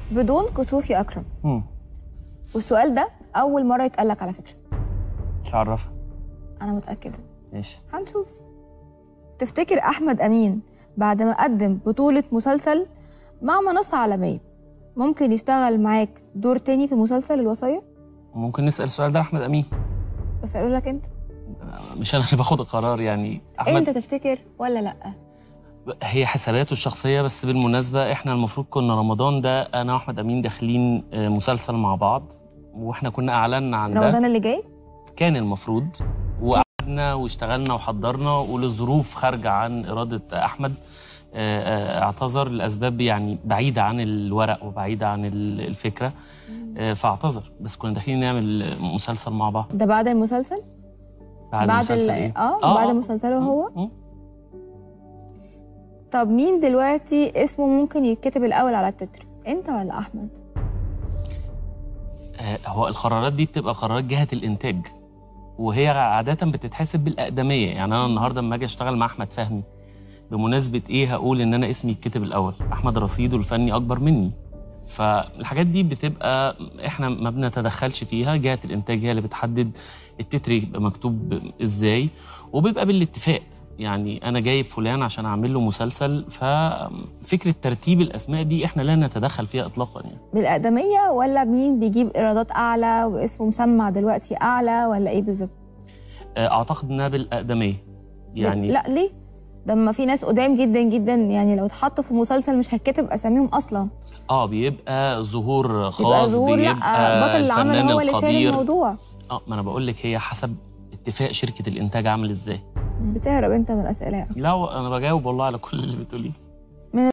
بدون كسوف يا اكرم مم. والسؤال ده اول مره يتقال لك على فكره مش عارفها انا متاكده ماشي هنشوف تفتكر احمد امين بعد ما قدم بطوله مسلسل مع منصه عالميه ممكن يشتغل معاك دور تاني في مسلسل الوصيه ممكن نسال السؤال ده لاحمد امين بس اقول لك انت مش انا اللي باخد القرار يعني احمد انت تفتكر ولا لا هي حساباته الشخصيه بس بالمناسبه احنا المفروض كنا رمضان ده انا واحمد امين داخلين آه، مسلسل مع بعض واحنا كنا اعلنا عن ده رمضان اللي جاي كان المفروض وقعدنا واشتغلنا وحضرنا ولظروف خارجه عن اراده احمد آه، آه، اعتذر لاسباب يعني بعيده عن الورق وبعيده عن ال- الفكره آه، فاعتذر بس كنا داخلين نعمل مسلسل مع بعض ده بعد المسلسل بعد, بعد مسلسل ال- إيه؟ اه بعد مسلسله هو مم. طب مين دلوقتي اسمه ممكن يتكتب الاول على التتر انت ولا احمد آه، هو القرارات دي بتبقى قرارات جهه الانتاج وهي عاده بتتحسب بالاقدميه يعني انا النهارده لما اجي اشتغل مع احمد فهمي بمناسبه ايه هقول ان انا اسمي يتكتب الاول احمد رصيده الفني اكبر مني فالحاجات دي بتبقى احنا ما بنتدخلش فيها جهه الانتاج هي اللي بتحدد التتر يبقى مكتوب ازاي وبيبقى بالاتفاق يعني انا جايب فلان عشان اعمل له مسلسل ففكره ترتيب الاسماء دي احنا لا نتدخل فيها اطلاقا يعني بالاقدميه ولا مين بيجيب ايرادات اعلى واسمه مسمع دلوقتي اعلى ولا ايه بالظبط اعتقد انها بالاقدميه يعني لا ليه ده ما في ناس قدام جدا جدا يعني لو اتحطوا في مسلسل مش هتكتب اساميهم اصلا اه بيبقى ظهور يبقى خاص ظهور لا بيبقى بطل العمل الفنان هو اللي شايل القدير. الموضوع اه ما انا بقول لك هي حسب اتفاق شركه الانتاج عامل ازاي بتهرب انت من الاسئله لا انا بجاوب والله على كل اللي بتقوليه